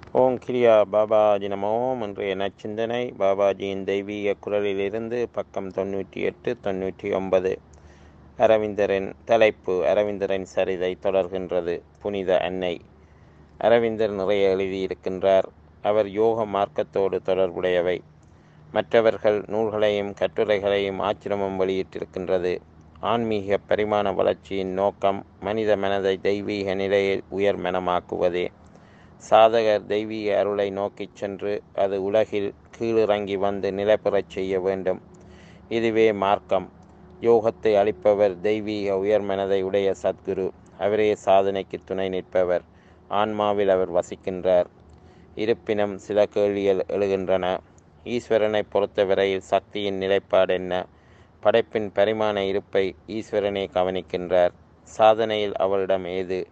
ஓம் கிரியா பாபாஜி நமோ இன்றைய நச்சிந்தனை பாபாஜியின் தெய்வீக குரலிலிருந்து பக்கம் தொண்ணூற்றி எட்டு தொண்ணூற்றி ஒன்பது அரவிந்தரின் தலைப்பு அரவிந்தரின் சரிதை தொடர்கின்றது புனித அன்னை அரவிந்தர் நிறைய எழுதியிருக்கின்றார் அவர் யோக மார்க்கத்தோடு தொடர்புடையவை மற்றவர்கள் நூல்களையும் கட்டுரைகளையும் ஆச்சிரமம் வெளியிட்டிருக்கின்றது ஆன்மீக பரிமாண வளர்ச்சியின் நோக்கம் மனித மனதை தெய்வீக நிலையில் உயர்மனமாக்குவதே சாதகர் தெய்வீக அருளை நோக்கிச் சென்று அது உலகில் கீழிறங்கி வந்து நிலைபெறச் செய்ய வேண்டும் இதுவே மார்க்கம் யோகத்தை அளிப்பவர் தெய்வீக உயர்மனதை உடைய சத்குரு அவரே சாதனைக்கு துணை நிற்பவர் ஆன்மாவில் அவர் வசிக்கின்றார் இருப்பினும் சில கேள்விகள் எழுகின்றன ஈஸ்வரனை பொறுத்தவரையில் சக்தியின் நிலைப்பாடு என்ன படைப்பின் பரிமாண இருப்பை ஈஸ்வரனே கவனிக்கின்றார் சாதனையில் அவரிடம் ஏது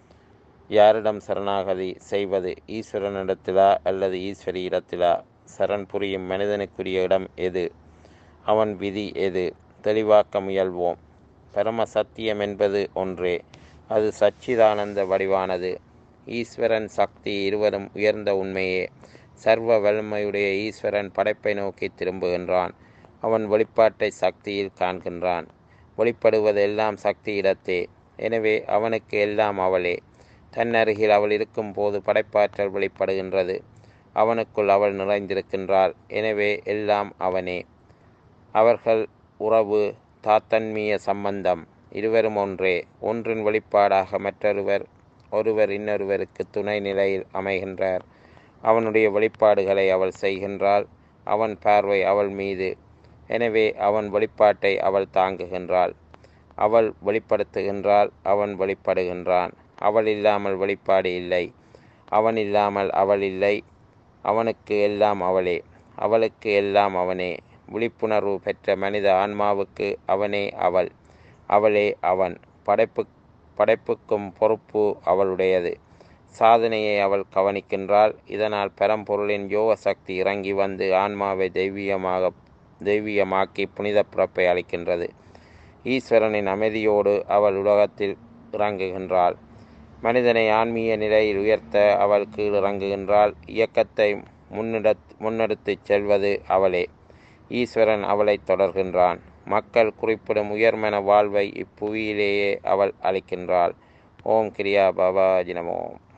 யாரிடம் சரணாகதி செய்வது ஈஸ்வரனிடத்திலா அல்லது ஈஸ்வரி இடத்திலா சரண் புரியும் மனிதனுக்குரிய இடம் எது அவன் விதி எது தெளிவாக்க முயல்வோம் பரம சத்தியம் என்பது ஒன்றே அது சச்சிதானந்த வடிவானது ஈஸ்வரன் சக்தி இருவரும் உயர்ந்த உண்மையே சர்வ வலிமையுடைய ஈஸ்வரன் படைப்பை நோக்கி திரும்புகின்றான் அவன் வெளிப்பாட்டை சக்தியில் காண்கின்றான் வெளிப்படுவதெல்லாம் சக்தி இடத்தே எனவே அவனுக்கு எல்லாம் அவளே தன்னருகில் அவள் இருக்கும் போது படைப்பாற்றல் வெளிப்படுகின்றது அவனுக்குள் அவள் நிறைந்திருக்கின்றாள் எனவே எல்லாம் அவனே அவர்கள் உறவு தாத்தன்மிய சம்பந்தம் இருவரும் ஒன்றே ஒன்றின் வெளிப்பாடாக மற்றொருவர் ஒருவர் இன்னொருவருக்கு துணை நிலையில் அமைகின்றார் அவனுடைய வெளிப்பாடுகளை அவள் செய்கின்றாள் அவன் பார்வை அவள் மீது எனவே அவன் வெளிப்பாட்டை அவள் தாங்குகின்றாள் அவள் வெளிப்படுத்துகின்றாள் அவன் வெளிப்படுகின்றான் அவள் இல்லாமல் வெளிப்பாடு இல்லை அவன் இல்லாமல் அவள் இல்லை அவனுக்கு எல்லாம் அவளே அவளுக்கு எல்லாம் அவனே விழிப்புணர்வு பெற்ற மனித ஆன்மாவுக்கு அவனே அவள் அவளே அவன் படைப்பு படைப்புக்கும் பொறுப்பு அவளுடையது சாதனையை அவள் கவனிக்கின்றாள் இதனால் பரம்பொருளின் யோக சக்தி இறங்கி வந்து ஆன்மாவை தெய்வீகமாக தெய்வீகமாக்கி புனித பிறப்பை அளிக்கின்றது ஈஸ்வரனின் அமைதியோடு அவள் உலகத்தில் இறங்குகின்றாள் மனிதனை ஆன்மீக நிலையில் உயர்த்த அவள் கீழிறங்குகின்றாள் இயக்கத்தை முன்னெடு முன்னெடுத்துச் செல்வது அவளே ஈஸ்வரன் அவளை தொடர்கின்றான் மக்கள் குறிப்பிடும் உயர்மன வாழ்வை இப்புவியிலேயே அவள் அளிக்கின்றாள் ஓம் கிரியா பாபா ஜினமோம்